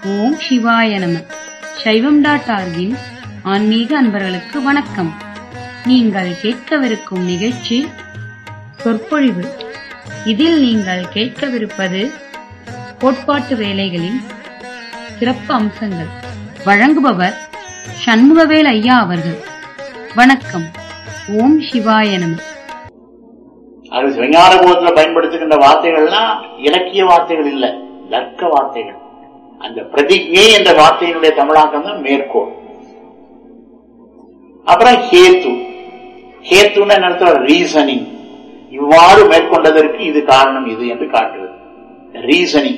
ஓம் சிவாய நம சைவம் டாட் ஆர்கின் ஆன்மீக அன்பர்களுக்கு வணக்கம் நீங்கள் கேட்கவிருக்கும் நிகழ்ச்சி சொற்பொழிவு இதில் நீங்கள் கேட்கவிருப்பது கோட்பாட்டு வேலைகளின் சிறப்பு அம்சங்கள் வழங்குபவர் சண்முகவேல் ஐயா அவர்கள் வணக்கம் ஓம் சிவாய நம அது விஞ்ஞான போதத்துல பயன்படுத்துகின்ற வார்த்தைகள்லாம் இலக்கிய வார்த்தைகள் இல்ல தர்க்க வார்த்தைகள் அந்த பிரதிஜை என்ற வார்த்தையினுடைய தமிழாக்கம் தான் மேற்கோள் அப்புறம் ஹேத்து ஹேத்துன்னு என்ன அர்த்தம் ரீசனிங் இவ்வாறு மேற்கொண்டதற்கு இது காரணம் இது என்று காட்டுறது ரீசனிங்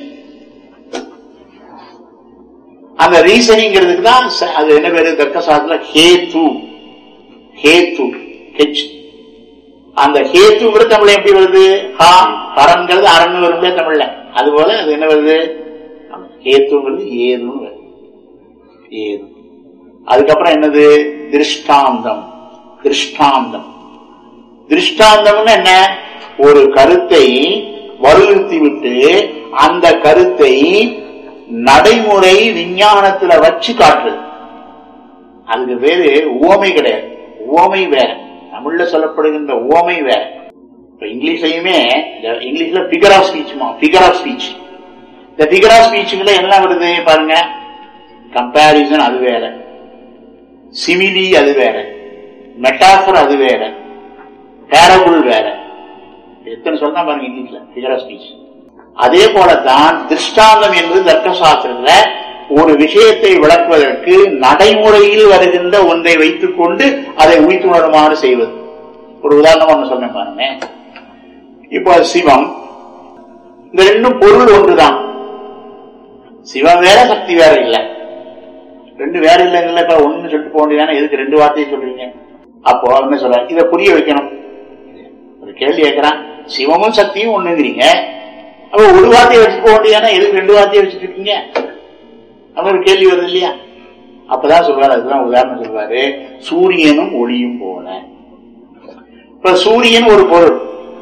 அந்த ரீசனிங்கிறதுக்கு தான் ச- அது என்ன பேரு தர்க்க சாஸ்திரத்துல ஹேத்து ஹேத்து ஹெச் அந்த ஹேத்துங்கிறது தமிழ்ல எப்படி வருது ஹா ஹரங்கிறது அரண்னு வரும்ல தமிழ்ல அது போல அது என்ன வருது ஹேத்துங்கிறது ஏதுன்னு வருது ஏது அதுக்கப்புறம் என்னது திருஷ்டாந்தம் திருஷ்டாந்தம் திருஷ்டாந்தம்னு என்ன ஒரு கருத்தை வலியுறுத்தி விட்டு அந்த கருத்தை நடைமுறை விஞ்ஞானத்துல வச்சு காட்டுறது அதுக்கு பேரு உவமை கிடையாது உவமை வேற தமிழ்ல சொல்லப்படுகின்ற உவமை வேற இப்ப இங்கிலீஷ்லயுமே இந்த இங்கிலீஷ்ல பிகர் ஆஃப் ஸ்பீச்மா பிகர் ஆஃப் ஸ்பீச் இந்த பிகர் ஆஃப் ஸ்பீச்சுக்குள்ள என்ன வருது பாருங்க கம்பாரிசன் அது வேற சிமிலி அது வேற மெட்டாஃபர் அது வேற பேரபுள் வேற எத்தனை சொன்னா பாருங்க இங்கிலீஷ்ல பிகர் ஆஃப் ஸ்பீச் அதே போலதான் திருஷ்டாந்தம் என்பது தர்க்க சாஸ்திரத்துல ஒரு விஷயத்தை விளக்குவதற்கு நடைமுறையில் வருகின்ற ஒன்றை வைத்துக் கொண்டு அதை உயிர்த்துணருமாறு செய்வது ஒரு உதாரணம் ஒண்ணு சொன்னேன் பாருங்க இப்போ சிவம் இந்த ரெண்டும் பொருள் ஒன்றுதான் சிவம் வேற சக்தி வேற இல்ல ரெண்டு வேற இல்லைங்கல்ல இப்ப ஒண்ணு சொல்லிட்டு போக வேண்டியதானே எதுக்கு ரெண்டு வார்த்தையை சொல்றீங்க அப்போ என்ன சொல்ற இதை புரிய வைக்கணும் ஒரு கேள்வி கேட்கிறான் சிவமும் சக்தியும் ஒண்ணுங்கிறீங்க அப்ப ஒரு வார்த்தையை வச்சுட்டு போக வேண்டியதானே எதுக்கு ரெண்டு வார்த்தையை வச்சுட்டு இருக்கீங்க அப்ப ஒரு கேள்வி வருது இல்லையா அப்பதான் சொல்றாரு அதுதான் உதாரணம் சொல்றாரு சூரியனும் ஒளியும் போல இப்ப சூரியன் ஒரு பொருள்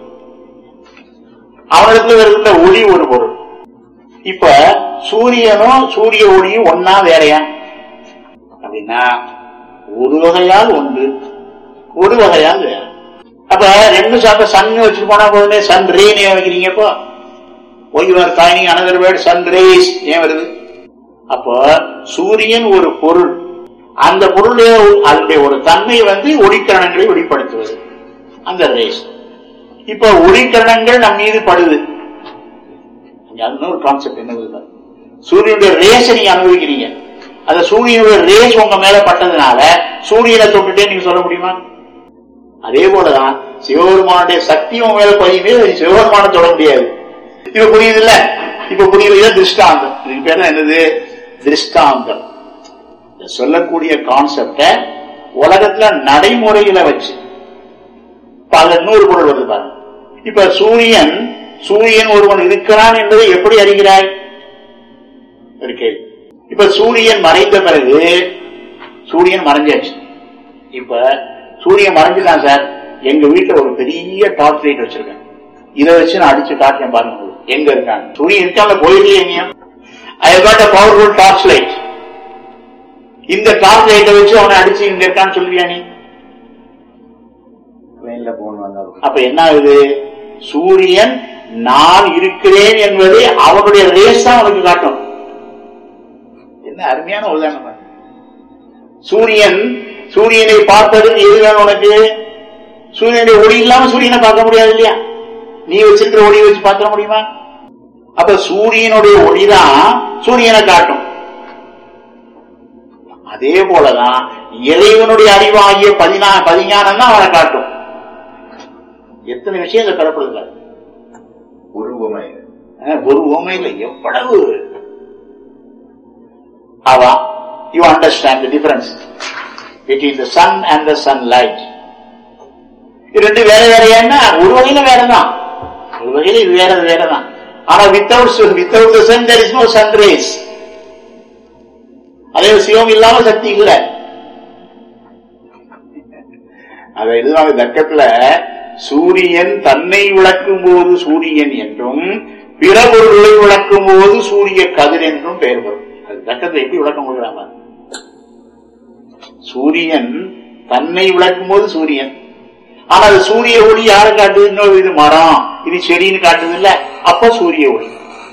அவனிடத்துல வருகின்ற ஒளி ஒரு பொருள் இப்ப சூரியனும் சூரிய ஒளியும் ஒன்னா வேறையா அப்படின்னா ஒரு வகையால் ஒன்று ஒரு வகையால் வேற அப்ப ரெண்டு சாப்பிட்ட சன் வச்சுட்டு போனா போதுமே சன் ரேன்னு ஏன் வைக்கிறீங்க இப்போ ஒய் யுவர் ஃபைனிங் அனதர் வேர்ட் சன் ரேஸ் ஏன் வருது அப்போ சூரியன் ஒரு பொருள் அந்த பொருளுடைய அதனுடைய ஒரு தன்மை வந்து ஒளிக்கரணங்களை வெளிப்படுத்துவது அந்த ரேஸ் இப்ப ஒளிக்கரணங்கள் நம் மீது படுது இங்க அது ஒரு கான்செப்ட் என்ன வருது பாருங்க. சூரியனுடைய ரேஸை நீங்க அனுபவிக்கிறீங்க அந்த சூரியனுடைய ரேஸ் உங்க மேல பட்டதுனால சூரியனை தொட்டுட்டே நீங்க சொல்ல முடியுமா அதே போலதான் சிவபெருமானுடைய சக்தி உங்க மேல பதியுமே சிவபெருமான தொட முடியாது இப்ப புரியுது இல்ல இப்ப புரியுது இது திருஷ்டாந்தம் இதுக்கு பேர் தான் என்னது திருஷ்டாந்தம் இந்த சொல்லக்கூடிய கான்செப்ட உலகத்துல நடைமுறையில வச்சு இப்ப அதுல இன்னொரு பொருள் வருது பாருங்க இப்ப சூரியன் சூரியன் ஒருவன் இருக்கிறான் என்பதை எப்படி அறிகிறாய் ஒரு கேள்வி இப்ப சூரியன் மறைந்த பிறகு சூரியன் மறைஞ்சாச்சு இப்ப சூரியன் மறைஞ்சுதான் சார் எங்க வீட்டுல ஒரு பெரிய டார்ச் லைட் வச்சிருக்கேன் இதை வச்சு நான் அடிச்சு காட்டுறேன் பாருங்க உங்களுக்கு. எங்க இருக்காங்க சூரியன் இருக்காங்க போயிடலையே எங்கேயும் I got a powerful torch light இந்த டார்ச் லைட்டை வச்சு அவனை அடிச்சு இங்க இருக்கான்னு சொல்லுவியா நீ ட்ரெயின்ல போகணும் வந்தாலும் அப்ப என்ன ஆகுது சூரியன் நான் இருக்கிறேன் என்பதை அவனுடைய ரேஸ் தான் அவனுக்கு காட்டும் என்ன அருமையான உதாரணம் பாருங்க. சூரியன் சூரியனை பார்ப்பதற்கு எது வேணும் உனக்கு சூரியனுடைய ஒளி இல்லாம சூரியனை பார்க்க முடியாது இல்லையா நீ வச்சிருக்கிற ஒளியை வச்சு பார்க்க முடியுமா அப்ப சூரியனுடைய ஒளிதான் சூரியனை காட்டும் அதே போலதான் இறைவனுடைய அறிவாகிய பதினா பதிஞானம் தான் அவனை காட்டும் எத்தனை விஷயங்கள் பெறப்படுது உருவமை ஒரு உண்மையில எவ்வளவு அவா you understand the difference between the sun and the sun light இது ரெண்டு வேற வேறையான்னா ஒரு வகையில வேறதான் ஒரு வகையில இது வேற வேறதான் ஆனா without without the sun there is no sun rays அதே சிவம் இல்லாம சக்தி இல்ல அதை எழுதுவாங்க தக்கத்துல சூரியன் தன்னை விளக்கும் போது சூரியன் என்றும் பிற பொருளை விளக்கும் போது சூரிய கதிர் என்றும் பெயர் வரும் அது அது தர்க்கத்தை எப்படி விளக்கம் கொடுக்குறாங்க சூரியன் தன்னை விளக்கும் போது சூரியன் ஆனா அது சூரிய ஒளி யாரை காட்டுது இன்னொரு இது மரம் இது செடின்னு காட்டுது இல்ல அப்ப சூரிய ஒளி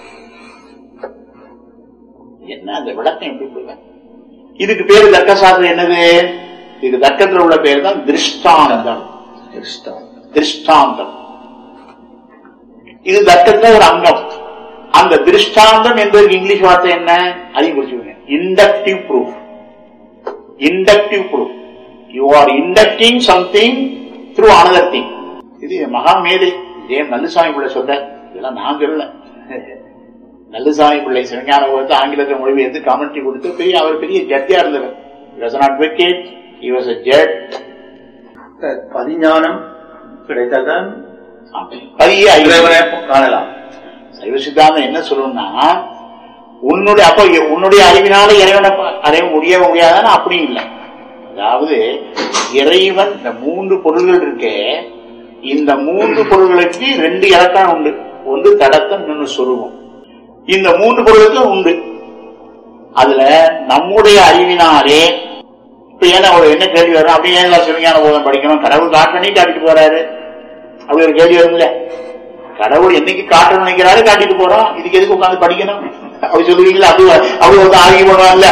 என்ன அந்த விளக்கம் எப்படி கொடுங்க இதுக்கு பேரு தர்க்க சாஸ்திரம் என்னது இதுக்கு தர்க்கத்துல உள்ள பேர் தான் திருஷ்டாந்தம் திருஷ்டாந்தம் இது தர்க்கத்துல ஒரு அங்கம் அந்த திருஷ்டாந்தம் என்பதற்கு இங்கிலீஷ் வார்த்தை என்ன அதையும் குறிச்சுக்கோங்க inductive proof inductive proof you are inducting something through another thing இது மகா மேதை இதே நல்லுசாமி பிள்ளை சொல்ற இதெல்லாம் நான் சொல்லல நல்லுசாமி பிள்ளை சிவஞான போது ஆங்கிலத்தை மொழிபெயர்த்து கமெண்ட்ரி கொடுத்து பெரிய அவர் பெரிய ஜட்ஜா இருந்தவர் was an advocate he was a judge பதிஞானம் கிடைத்தால்தான் பெரிய ஐ- இறைவனை காணலாம் சைவ சித்தாந்தம் என்ன சொல்லணும்னா உன்னுடைய அப்ப உன்னுடைய அறிவினால இறைவனை ப- அறிய முடிய முடியாதான்னு அப்படி இல்லை அதாவது இறைவன் இந்த மூன்று பொருள்கள் இருக்கே இந்த மூன்று பொருள்களுக்கு ரெண்டு இலக்கணம் உண்டு ஒன்று தடத்தம் இன்னொன்று சொருவம் இந்த மூன்று பொருளுக்கும் உண்டு அதுல நம்முடைய அறிவினாலே இப்ப ஏன்னா ஒரு என்ன கேள்வி வரும் அப்படியே ஏன் சிவஞான போதம் படிக்கணும் கடவுள் காட்டணி காட்டிட்டு போறாரு அப்படி ஒரு கேள்வி வரும்ல கடவுள் என்னைக்கு காட்டணும்னு நினைக்கிறாரு காட்டிட்டு போறோம் இதுக்கு எதுக்கு உட்கார்ந்து படிக்கணும் அப்படி சொல்லுவீங்களா அப்படி அப்படி வந்து ஆகி பண்ணுவாங்கல்ல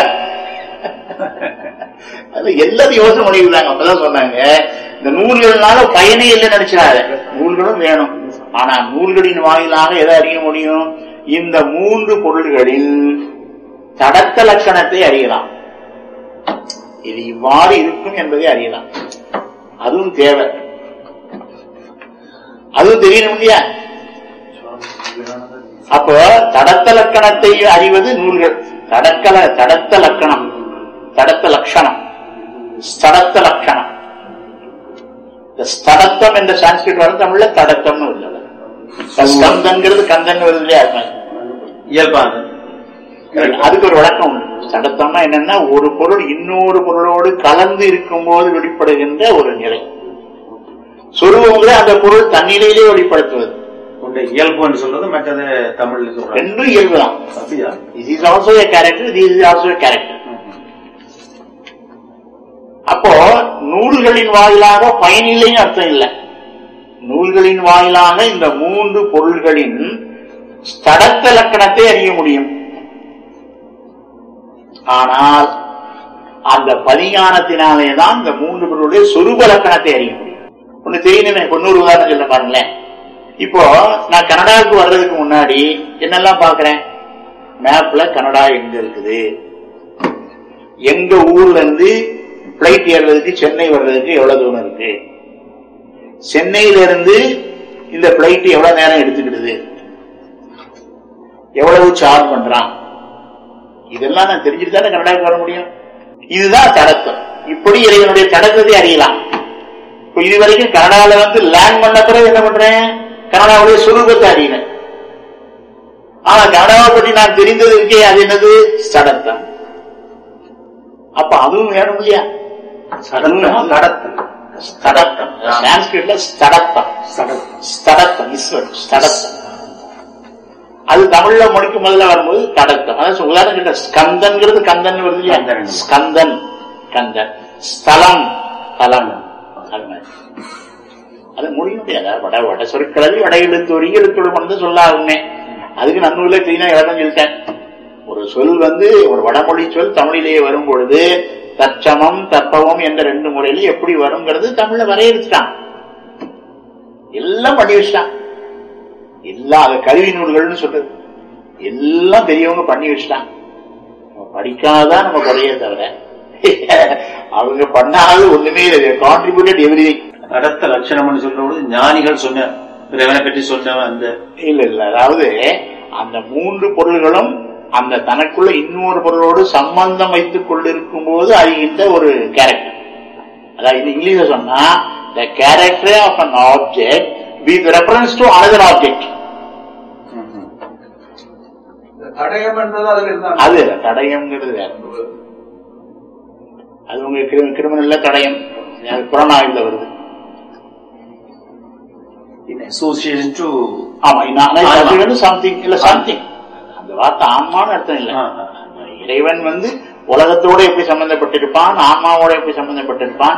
அது எல்லாத்தையும் யோசனை பண்ணிக்கிறாங்க அப்பதான் சொன்னாங்க இந்த நூல்கள்னால பயனே இல்லைன்னு நினைச்சாரு நூல்களும் வேணும் ஆனா நூல்களின் வாயிலாக எதை அறிய முடியும் இந்த மூன்று பொருள்களில் தடத்த லட்சணத்தை அறியலாம் இது இவ்வாறு இருக்கும் என்பதை அறியலாம் அதுவும் தேவை அதுவும் தெரியணும் இல்லையா அப்போ தடத்த லக்கணத்தை அறிவது நூல்கள் தடக்கல தடத்த லக்கணம் தடத்த லட்சணம் ஸ்தடத்த லட்சணம் இந்த ஸ்தடத்தம் என்ற சான்ஸ்கிரிட் வரும் தமிழ்ல தடத்தம்னு வருது ஸ்கந்தன்கிறது கந்தன் வருது இல்லையா அது மாதிரி. இயல்பானது அதுக்கு ஒரு விளக்கம் உண்டு சடத்தம்னா என்னன்னா ஒரு பொருள் இன்னொரு பொருளோடு கலந்து இருக்கும்போது வெளிப்படுகின்ற ஒரு நிலை சொருவங்களை அந்த பொருள் தன்னிலையிலே வெளிப்படுத்துவது உண்டு இயல்புன்னு சொல்றது மற்றது தமிழ்ல சொல்றாங்க ரெண்டும் இயல்புதான் அப்படியா this is also a character this is also a character அப்போ நூல்களின் வாயிலாக பயனில்லைன்னு அர்த்தம் இல்லை நூல்களின் வாயிலாக இந்த மூன்று பொருள்களின் ஸ்தடத்த லக்கணத்தை அறிய முடியும் ஆனால் அந்த பரிஞானத்தினாலே தான் இந்த மூன்று பொருளுடைய சொரூப லக்கணத்தை அறிய முடியும் ஒண்ணு தெரியணுமே இன்னொரு உதாரணம் சொல்ல பாருங்களேன் இப்போ நான் கனடாவுக்கு வர்றதுக்கு முன்னாடி என்னெல்லாம் பாக்குறேன் மேப்ல கனடா எங்க இருக்குது எங்க ஊர்ல இருந்து பிளைட் ஏறுறதுக்கு சென்னை வர்றதுக்கு எவ்வளவு தூரம் இருக்கு சென்னையில இருந்து இந்த பிளைட் எவ்வளவு நேரம் எடுத்துக்கிடுது எவ்வளவு சார்ஜ் பண்றான் இதெல்லாம் நான் தெரிஞ்சுட்டு தானே கனடாவுக்கு வர முடியும் இதுதான் தடக்கம் இப்படி இறைவனுடைய தடக்கத்தை அறியலாம் இப்ப இது வரைக்கும் கனடால வந்து லேண்ட் பண்ண பிறகு என்ன பண்றேன் கனடாவுடைய சுரூபத்தை அறியறேன் ஆனா கனடாவை பற்றி நான் தெரிந்தது இருக்கே அது என்னது ஸ்தடத்தம் அப்ப அதுவும் வேணும் இல்லையா சடங்கு நடத்தல் ஸ்தடத்தம் சான்ஸ்கிரிட்ல ஸ்தடத்தம் ஸ்தடத்தம் ஈஸ்வர் ஸ்தடத்தம் அது தமிழ்ல மொழிக்கு முதல்ல வரும்போது தடத்தம் அதாவது உதாரணம் கிட்ட ஸ்கந்தன்கிறது கந்தன் வருது இல்லையா கந்தன். ஸ்கந்தன் கந்தன் ஸ்தலம் தலம் அது மாதிரி அது முடிய முடியாது வட வட சொற்களவி வட எழுத்து ஒரு எழுத்தோடு கொண்டு சொல்லாகுமே அதுக்கு நன்னூர்ல கிளீனா இடம் சொல்லிட்டேன் ஒரு சொல் வந்து ஒரு வடமொழி சொல் தமிழிலேயே வரும் பொழுது தச்சமம் தப்பவம் என்ற ரெண்டு முறையில எப்படி வருங்கிறது தமிழ்ல வரையறுத்துட்டான் எல்லாம் பண்ணி வச்சுட்டான் எல்லாம் அது கல்வி நூல்கள்னு சொல்றது எல்லாம் பெரியவங்க பண்ணி வச்சுட்டான் நம்ம படிக்காதான் நம்ம குறைய தவிர அவங்க பண்ணாத ஒண்ணுமே இல்லை கான்ட்ரிபியூட்டட் எவ்ரிதிங் நடத்த லட்சணம்னு சொல்றது ஞானிகள் சொன்ன இறைவனை பற்றி சொன்ன அந்த இல்ல இல்ல அதாவது அந்த மூன்று பொருள்களும் அந்த தனக்குள்ள இன்னொரு பொருளோடு சம்பந்தம் வைத்துக் கொண்டிருக்கும் போது அறிகின்ற ஒரு கேரக்டர் அதாவது இது இங்கிலீஷ்ல சொன்னா the character of an object with reference to another object தடயம் என்பது அதுல இருந்தாங்க அது தடயம்ங்கிறது வேற அது உங்க கிரிமினல்ல தடயம் அது புறநாயில் வருது in association to ஆமா ஆமா. சம்திங் இல்ல சம்திங் அந்த வார்த்தை ஆமான்னு அர்த்தம் இல்ல ஆ, ஆ. இறைவன் வந்து உலகத்தோட எப்படி சம்பந்தப்பட்டிருப்பான் ஆன்மாவோட எப்படி சம்பந்தப்பட்டிருப்பான்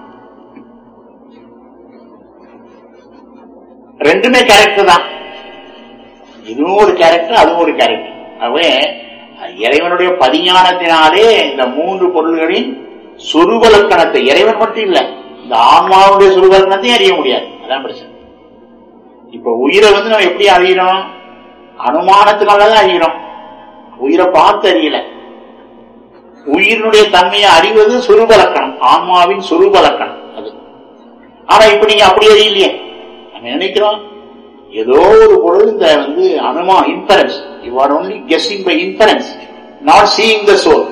ரெண்டுமே கேரக்டர் தான் இதுவும் ஒரு கேரக்டர் அதுவும் ஒரு கேரக்டர் ஆகவே இறைவனுடைய பதிஞானத்தினாலே இந்த மூன்று பொருள்களின் சுருபலக்கணத்தை இறைவன் மட்டும் இல்ல இந்த ஆன்மாவுடைய சுருபலக்கணத்தையும் அறிய முடியாது அதான் பிரச்சனை இப்ப உயிரை வந்து நம்ம எப்படி அறியறோம் அனுமானத்தினாலதான் அறியறோம் உயிரை பார்த்து அறியல உயிரினுடைய தன்மையை அறிவது சுருபலக்கணம் ஆன்மாவின் சுருபலக்கணம் அது ஆனா இப்ப நீங்க அப்படி அறியலையே நம்ம நினைக்கிறோம் ஏதோ ஒரு பொழுது இந்த வந்து அனுமா inference you are only guessing by inference not seeing the soul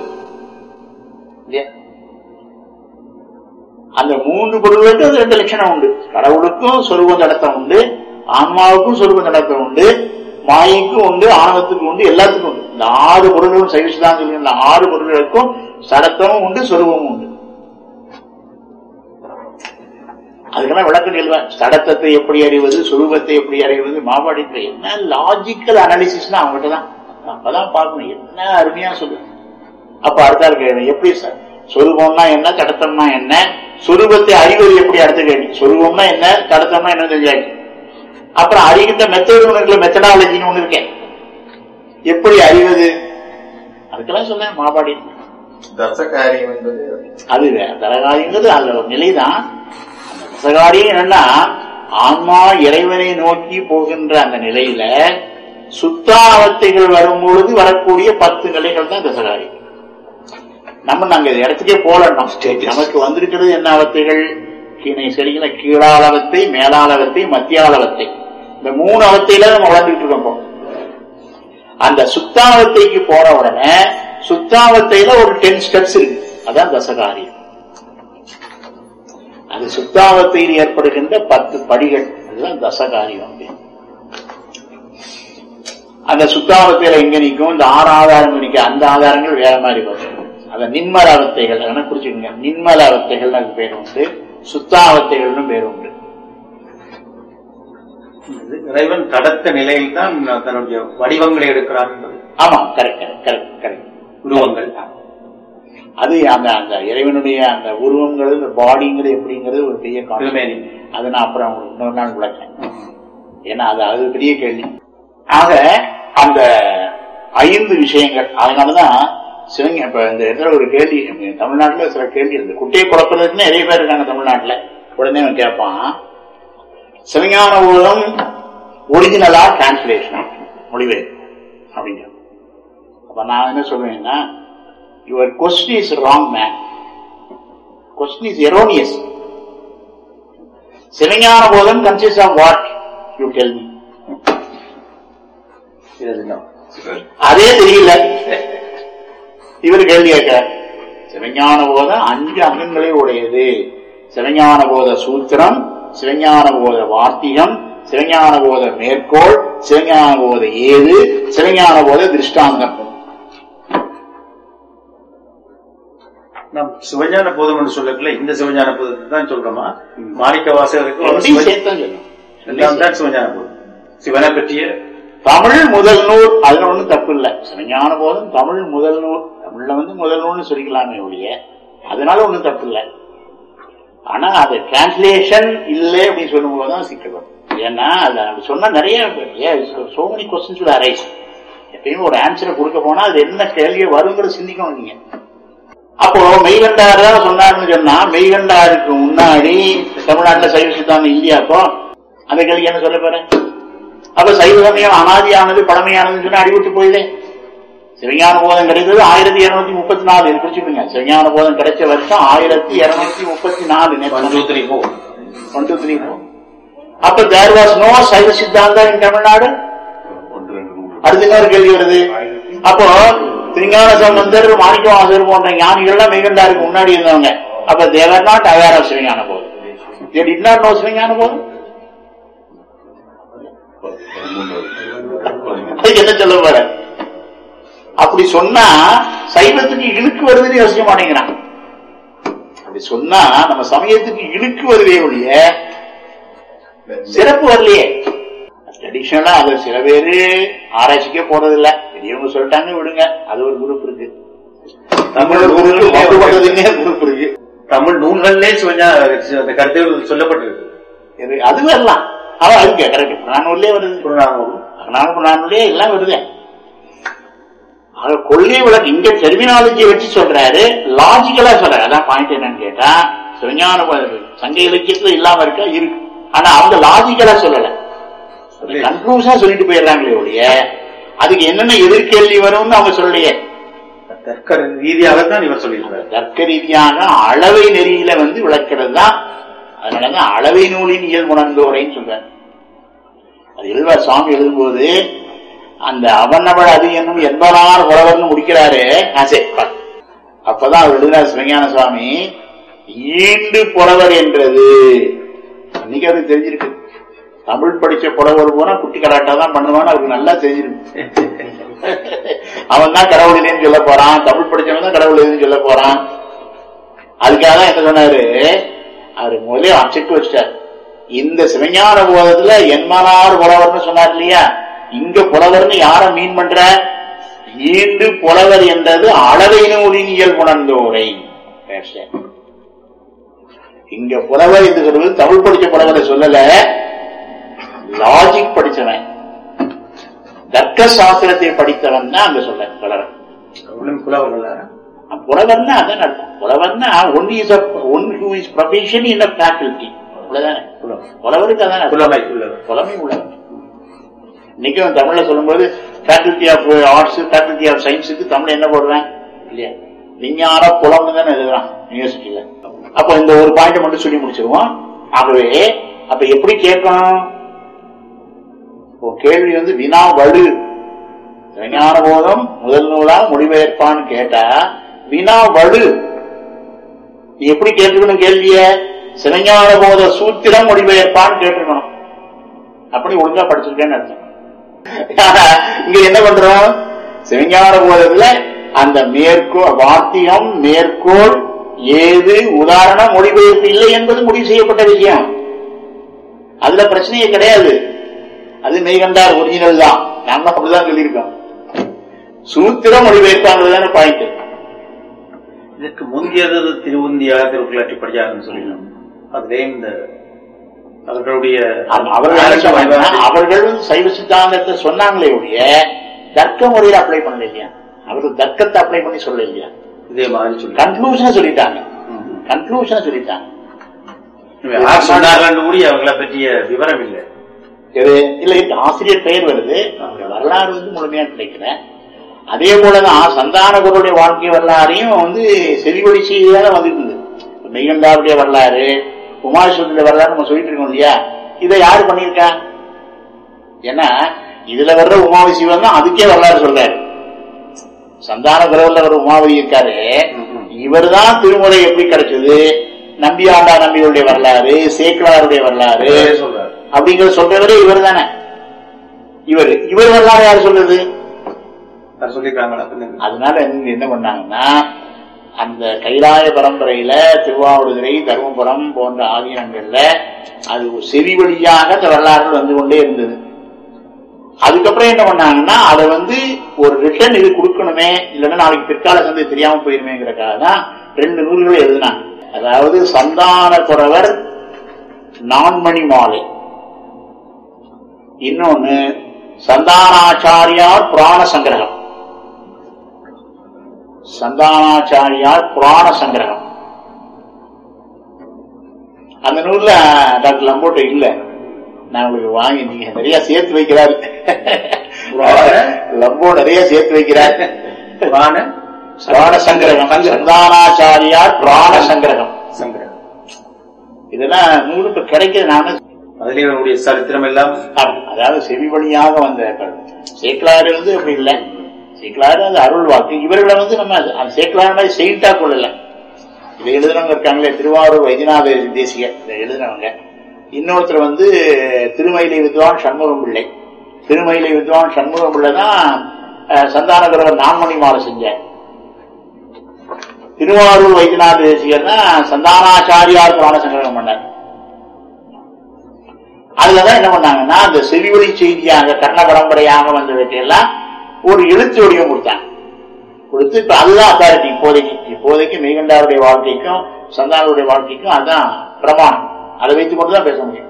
அந்த மூன்று பொருள்களுக்கு அது ரெண்டு லட்சணம் உண்டு கடவுளுக்கும் சொருப நடத்தம் உண்டு ஆன்மாவுக்கும் சொருப நடத்தம் உண்டு மாயைக்கும் உண்டு ஆணவத்துக்கும் உண்டு எல்லாத்துக்கும் உண்டு இந்த ஆறு பொருள்களும் சைவிச்சுதான் சொல்லி இந்த ஆறு பொருள்களுக்கும் சடத்தமும் உண்டு சொருபமும் உண்டு அதுக்கெல்லாம் விளக்கம் சொல்லுவேன் சடத்தத்தை எப்படி அறிவது சுரூபத்தை எப்படி அறிவது மாபாடிக்கு என்ன லாஜிக்கல் அனாலிசிஸ்னா அவங்ககிட்ட தான் அப்பதான் பார்க்கணும் என்ன அருமையா சொல்லு அப்ப அடுத்த கேள்வி எப்படி சார் சொரூபம்னா என்ன கடத்தம்னா என்ன சுரூபத்தை அறிவது எப்படி அடுத்த கேள்வி சொரூபம்னா என்ன கடத்தம்னா என்ன தெரியாது அப்புறம் அறிகின்ற மெத்தட் ஒன்று இருக்குல்ல மெத்தடாலஜின்னு ஒண்ணு இருக்கேன் எப்படி அறிவது அதுக்கெல்லாம் சொன்னேன் மாபாடி தசகாரியம் என்பது அது தரகாரிங்கிறது அதுல ஒரு நிலைதான் அந்த தசகாரியம் என்னன்னா ஆன்மா இறைவனை நோக்கி போகின்ற அந்த நிலையில சுத்தாவத்தைகள் வரும்பொழுது வரக்கூடிய பத்து நிலைகள் தான் தசகாரி நம்ம நாங்க இந்த இடத்துக்கே போலணும் நமக்கு வந்திருக்கிறது என்ன அவத்தைகள் கீழே செடிகள கீழாளவத்தை மேலாளவத்தை மத்தியாளவத்தை இந்த மூணு அவத்தையில நம்ம வளர்ந்துட்டு இருக்கோம் இப்போ. அந்த சுத்தாவத்தைக்கு போற உடனே சுத்தாவத்தையில ஒரு டென் ஸ்டெப்ஸ் இருக்கு அதான் தசகாரியம் அது சுத்தாவத்தையில் ஏற்படுகின்ற பத்து படிகள் அதுதான் தசகாரியம் அப்படின்னு. அந்த சுத்தாவத்தையில எங்க நிற்கும் இந்த ஆறு ஆதாரங்கள் நிற்கும் அந்த ஆதாரங்கள் வேற மாதிரி வரும் அந்த நின்மல அவத்தைகள் அதெல்லாம் குறிச்சுக்கோங்க நின்மல அவத்தைகள் அதுக்கு பேர் உண்டு சுத்தாவத்தைகள்னு பேர் உண்டு இது இறைவன் கடத்த நிலையில் தான் தன்னுடைய வடிவங்களை எடுக்கிறார் என்பது ஆமா கரெக்ட் கரெக்ட் கரெக்ட் உருவங்கள் அது அந்த அந்த இறைவனுடைய அந்த உருவங்கிறது இந்த பாடிங்கிறது எப்படிங்கிறது ஒரு பெரிய concept. திருமேனி அது நான் அப்புறம் உங்களுக்கு இன்னொரு நாள் விளக்கேன் ஏன்னா அது அது பெரிய கேள்வி ஆக அந்த ஐந்து விஷயங்கள் அதனாலதான் சிவங்க இப்ப இந்த இடத்துல ஒரு கேள்வி நம்ம தமிழ்நாட்டுல சில கேள்வி இருக்கு குட்டையை குழப்பறதுக்கு நிறைய பேர் இருக்காங்க தமிழ்நாட்டுல உடனே அவன் கேட்பான் சிவஞான ஊழம் ஒரிஜினலா டிரான்ஸ்லேஷன் மொழிபெயர்ப்பு அப்படிங்க அப்ப நான் என்ன சொல்லுவேன்னா your question is wrong man question is erroneous Sivagnana Bodham consist of what you tell me இதுதான் அதே தெரியல இவர் கேள்வி கேட்கிறார் சிவஞான போதம் அஞ்சு அங்கங்களை உடையது சிவஞான போத சூத்திரம் சிவஞான போத வார்த்திகம் சிவஞான போத மேற்கோள் சிவஞான போத ஏது சிவஞான போத திருஷ்டாந்தம் நாம் சிவஞான போதம் என்று சொல்லக்கல இந்த சிவஞான போதத்தை தான் சொல்றோமா மாணிக்க வாசகருக்கு ஒரு ரெண்டையும் சிவ- சேர்த்து தான் சொல்லணும். எல்லாம் தான் சிவஞான போதம் சிவனை பற்றிய தமிழ் முதல் நூல் அதுல ஒண்ணும் தப்பு இல்ல சிவஞான போதும் தமிழ் முதல் நூல் தமிழ்ல வந்து முதல் நூல்னு சொல்லிக்கலாமே ஒழிய அதனால ஒண்ணும் தப்பு இல்ல ஆனா அது டிரான்ஸ்லேஷன் இல்லை அப்படின்னு சொல்லும் போதுதான் சிக்கல் வரும் ஏன்னா அது அப்படி சொன்னா நிறைய சோ மெனி கொஸ்டின்ஸ் அரைஸ் எப்பயுமே ஒரு ஆன்சரை கொடுக்க போனா அது என்ன கேள்வி வருங்கிறது சிந்திக்கணும் நீங்க அப்போ மெய்கண்டார் தான் சொன்னாருன்னு சொன்னா மெய்கண்டாருக்கு முன்னாடி தமிழ்நாட்டுல சைவ சித்தாந்தம் இல்லையாப்போ அந்த கேள்வி என்ன சொல்ல போறேன் அப்ப சைவ சமயம் அனாதியானது பழமையானதுன்னு சொன்னா அடிவிட்டு போயிதே சிவஞான போதம் கிடைத்தது ஆயிரத்தி இருநூத்தி முப்பத்தி நாலு இது குறிச்சுக்கோங்க சிவஞான போதம் கிடைச்ச வருஷம் ஆயிரத்தி இருநூத்தி முப்பத்தி நாலு one two three four one two three அப்ப தேர் வாஸ் நோ சைவ சித்தாந்தம் இன் தமிழ்நாடு அடுத்த இன்னொரு கேள்வி வருது அப்போ திருஞான சம்பந்தர் மாணிக்கவாசர் போன்ற ஞானிகள்லாம் மெய்கண்டாருக்கு முன்னாடி இருந்தவங்க அப்ப they were not aware of Sivagnana Bodham they did not know சிவஞான போதம் அதுக்கு என்ன சொல்ல போற அப்படி சொன்னா சைவத்துக்கு இழுக்கு வருதுன்னு யோசிக்க மாட்டேங்கிறான் அப்படி சொன்னா நம்ம சமயத்துக்கு இழுக்கு வருதே ஒழிய சிறப்பு வரலையே ட்ரெடிஷனலா அது சில பேரு ஆராய்ச்சிக்கே போறது இல்ல பெரியவங்க சொல்லிட்டாங்க விடுங்க அது ஒரு குரூப் இருக்கு தமிழ் குரூப் நூல்களிலே குரூப் இருக்கு தமிழ் நூல்களிலே சிவஞான அந்த கருத்துகள் சொல்லப்பட்டிருக்கு இது அது வரலாம் அவன் அதுக்கு கரெக்ட் நானூறுலயே வருது புறநானூறு நானூறு நானூறுலயே எல்லாம் வருது அவர் கொள்கை விளக்கு இங்க டெர்மினாலஜியை வச்சு சொல்றாரு லாஜிக்கலா சொல்றாரு அதான் பாயிண்ட் என்னன்னு கேட்டா சிவஞான ப- சங்க இலக்கியத்துல இல்லாம இருக்கா இருக்கு ஆனா அவங்க லாஜிக்கலா சொல்லல கன்க்ளூஷனா சொல்லிட்டு போயிடுறாங்களே ஒழிய அதுக்கு என்னென்ன எதிர்கேள்வி வரும்னு அவங்க சொல்லலையே தர்க்க ரீதியாகத்தான் இவர் சொல்லியிருக்கிறார் தர்க்க ரீதியாக அளவை நெறியில வந்து விளக்கிறது தான் அதனாலதான் அளவை நூலின் இயல் உணர்ந்தோரைன்னு சொல்றாரு அது எழுவார் சுவாமி எழுதும்போது அந்த அவனவள் அது என்னும் என்பனார் உழவர்னு முடிக்கிறாரு ஆ, சரி பாரு. அப்பதான் அவர் எழுதினார் சிவஞான சுவாமி ஈண்டு புலவர் என்றது இன்னைக்கு அவருக்கு தெரிஞ்சிருக்கு தமிழ் படிச்ச புலவர் போனா குட்டி கலாட்டா தான் பண்ணுவான்னு அவருக்கு நல்லா தெரிஞ்சிருக்கு அவன் தான் கடவுள் இல்லைன்னு சொல்ல போறான் தமிழ் படிச்சவன் தான் கடவுள் இல்லைன்னு சொல்ல போறான் அதுக்காக தான் என்ன சொன்னாரு அவரு முதலே அச்சிட்டு வச்சிட்டார் இந்த சிவஞான போதத்துல என்மனார் புலவர்னு சொன்னார் இல்லையா இங்க புலவர்னு யார மீன் பண்ற ஈண்டு புலவர் என்றது அளவை நூலின் இயல் உணர்ந்தோரை இங்க புலவர் என்று சொல்வது தமிழ் படிச்ச புலவரை சொல்லல லாஜிக் படிச்சவன் தர்க்க சாஸ்திரத்தை படித்தவன் தான் அங்க சொல்ல புலவன் அவளும் புலவர்கள் புலவர்னா அதான் அர்த்தம் புலவர்னா one is one who is profession in a faculty அவ்வளவுதானே புலவர் புலவருக்கு அதான் அர்த்தம். புலமை புலவர் புலமை உள்ளவர் இன்னைக்கும் தமிழ்ல சொல்லும்போது faculty of arts faculty of சயின்ஸுக்கு தமிழ் என்ன போடுறேன் இல்லையா விஞ்ஞான புலம்னு தானே எழுதுறான் யூனிவர்சிட்டியில அப்ப இந்த ஒரு பாயிண்ட் மட்டும் சொல்லி முடிச்சிருவோம் ஆகவே அப்ப எப்படி கேட்கணும் உன் கேள்வி வந்து வினா வடு விஞ்ஞான போதம் முதல் நூலா மொழிபெயர்ப்பான்னு கேட்டா வினா வடு நீ எப்படி கேட்டுக்கணும் கேள்விய சிவஞான போத சூத்திரம் மொழிபெயர்ப்பான்னு கேட்டுக்கணும் அப்படி ஒழுங்கா படிச்சிருக்கேன்னு அர்த்தம் இங்க என்ன பண்றோம் சிவஞான போதத்துல அந்த மேற்கோள் வாத்தியம் மேற்கோள் ஏது உதாரணம் மொழிபெயர்ப்பு இல்லை என்பது முடிவு செய்யப்பட்ட விஷயம் அதுல பிரச்சனையே கிடையாது அது மெய்கண்டார் ஒரிஜினல் தான் நாங்க அப்படிதான் சொல்லியிருக்கோம் சூத்திரம் மொழிபெயர்ப்பாங்கிறதான பாயிண்ட் இதற்கு முந்தியது திருவுந்தியார் திருக்குள்ளாற்றி படிச்சாருன்னு சொல்லிடலாம் அதுவே இந்த அவர்களுடைய அவர்கள் என்ன சொன்னாங்கன்னா, அவர்கள் வந்து சைவ சித்தாந்தத்தை சொன்னாங்களே ஒழிய தர்க்க முறையில அப்ளை பண்ணல இல்லையா அவர்கள் தர்க்கத்தை அப்ளை பண்ணி சொல்ல இல்லையா இதே மாதிரி சொல்லி கன்க்ளூஷனை சொல்லிட்டாங்க கன்க்ளூஷனை சொல்லிட்டாங்க யார் சொன்னார்கள் கூட அவங்களை பற்றிய விவரம் இல்லை இது இல்ல இருக்கு ஆசிரியர் பெயர் வருது அவங்க வரலாறு வந்து முழுமையா கிடைக்கல அதே போலதான் சந்தானகருடைய வாழ்க்கை வரலாறையும் வந்து செவிவழி செய்தியாக வந்துட்டு இருந்தது மெய்கண்டாருடைய வரலாறு உமாசுடைய வரலாறு நம்ம சொல்லிட்டு இருக்கோம் இல்லையா இதை யாரு பண்ணியிருக்கா ஏன்னா இதுல வர்ற உமாவி சிவன் தான் அதுக்கே வரலாறு சொல்றாரு சந்தான குரவல்ல வர உமாவதி இருக்காரு இவர்தான் திருமுறை எப்படி கிடைச்சது நம்பி ஆண்டா நம்பிகளுடைய வரலாறு சேக்கலாருடைய வரலாறு அவரே சொல்றாரு அப்படிங்கறத சொல்றவரே இவர் தானே இவர் இவர் வரலாறு யார் சொல்றது யார் சொல்லியிருக்காங்களா பின்ன அதனால என்ன என்ன பண்ணாங்கன்னா அந்த கைலாய பரம்பரையில திருவாவடுதுறை தருமபுரம் போன்ற ஆதீனங்கள்ல அது ஒரு செவி வழியாக அந்த வரலாறுகள் வந்து கொண்டே இருந்தது அதுக்கப்புறம் என்ன பண்ணாங்கன்னா அதை வந்து ஒரு ரிட்டர்ன் இது கொடுக்கணுமே இல்லைன்னா நாளைக்கு பிற்கால சந்தை தெரியாம போயிருமேங்கிறக்காக தான் ரெண்டு நூல்களை எழுதினாங்க அதாவது சந்தான குறவர் நான்மணி மாலை இன்னொன்னு சந்தானாச்சாரியார் புராண சங்கிரகம் சந்தானாச்சாரியார் புராண சங்கிரகம் அந்த நூல்ல டாக்டர் லம்போட்ட இல்ல நான் உங்களுக்கு வாங்கி நீங்க நிறைய சேர்த்து வைக்கிறாரு லம்போ நிறைய சேர்த்து வைக்கிறார் புராண புராண சங்கிரகம் சந்தானாச்சாரியார் புராண சங்கிரகம் சங்கரன் இதெல்லாம் நூல் இப்ப கிடைக்கிறது நானே அதிலே அவருடைய சரித்திரம் எல்லாம் ஆமா, அதாவது செவி வழியாக வந்த கருத்து. சேக்கலாறு வந்து அப்படி இல்லை சேக்கலாறு அது அருள் வாக்கு இவர்களை வந்து நம்ம அது- அந்த சேக்கலாறு மாதிரி செயின்டா கொள்ளல இதை எழுதுனவங்க இருக்காங்களே திருவாரூர் வைத்தியநாத தேசிய இதை எழுதுனவங்க இன்னொருத்தர் வந்து திருமயிலை வித்வான் சண்முகம் பிள்ளை திருமயிலை வித்வான் சண்முகம் பிள்ளை தான் அஹ், சந்தானகரவர் நான்மணி மாலை செஞ்சார் திருவாரூர் வைத்தியநாத தேசிகர் தான் சந்தானாச்சாரியார் புராண சங்கரம் பண்ணார் அதுலதான் என்ன பண்ணாங்கன்னா அந்த செவிவழி செய்தியாக கர்ண பரம்பரையாக வந்தவற்றையெல்லாம் ஒரு எழுத்து வடிவம் கொடுத்தான் கொடுத்து இப்ப அதுதான் அத்தாரிட்டி இப்போதைக்கு இப்போதைக்கு மெய்கண்டாருடைய வாழ்க்கைக்கும் சந்தானுடைய வாழ்க்கைக்கும் அதுதான் பிரமாணம் அதை வைத்துக் கொண்டுதான் பேச முடியும்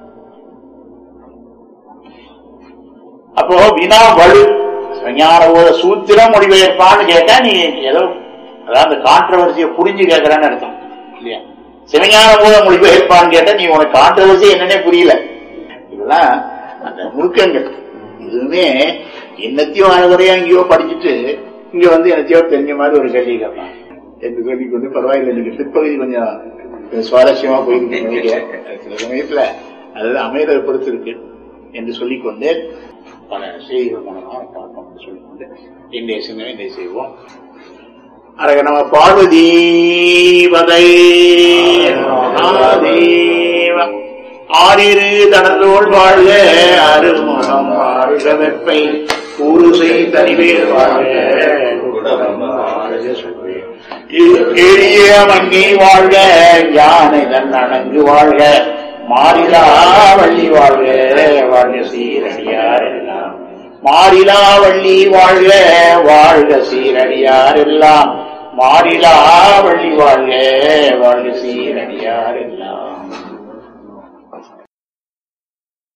அப்போ வினா வலு விஞ்ஞான போத சூத்திரம் மொழிபெயர்ப்பான்னு கேட்டா நீ ஏதோ அதாவது அந்த கான்ட்ரவர்சியை புரிஞ்சு கேட்கறான்னு அர்த்தம் இல்லையா சிவஞான போத மொழிபெயர்ப்பான்னு கேட்டா நீ உனக்கு கான்ட்ரவர்சி என்னன்னே புரியல இதெல்லாம் அந்த நுணுக்கங்கள் இதுவுமே என்னத்தையோ அனைவரையும் எங்கேயோ படிச்சுட்டு இங்க வந்து என்னத்தையோ தெரிஞ்ச மாதிரி ஒரு கேள்வி கேட்பான் என்று சொல்லி கொண்டு பரவாயில்லை இன்னைக்கு பிற்பகுதி கொஞ்சம் சுவாரஸ்யமா போயிருக்கு நினைக்கிறேன். சில சமயத்துல அதாவது அமைதல் பொறுத்து இருக்கு என்று சொல்லிக்கொண்டு பல செய்திகள் மூலமாக பார்ப்போம் என்று சொல்லிக்கொண்டு இன்றைய சிந்தனை இன்றைய செய்வோம் அரக நம பார்வதீவதை மகாதேவ ஆறிரு தனதோள் வாழ்க அருமுகம் வாழ்க வெப்பை கூறுசை தனிவேல் வாழ்க எளிய மங்கி வாழ்க யானை தன் அணங்கு வாழ்க மாறிலா வள்ளி வாழ்க வாழ்க சீரடியார் எல்லாம் மாறிலா வள்ளி வாழ்க வாழ்க சீரடியார் எல்லாம் மாறிலா வள்ளி வாழ்க வாழ்க சீரடியார் எல்லாம்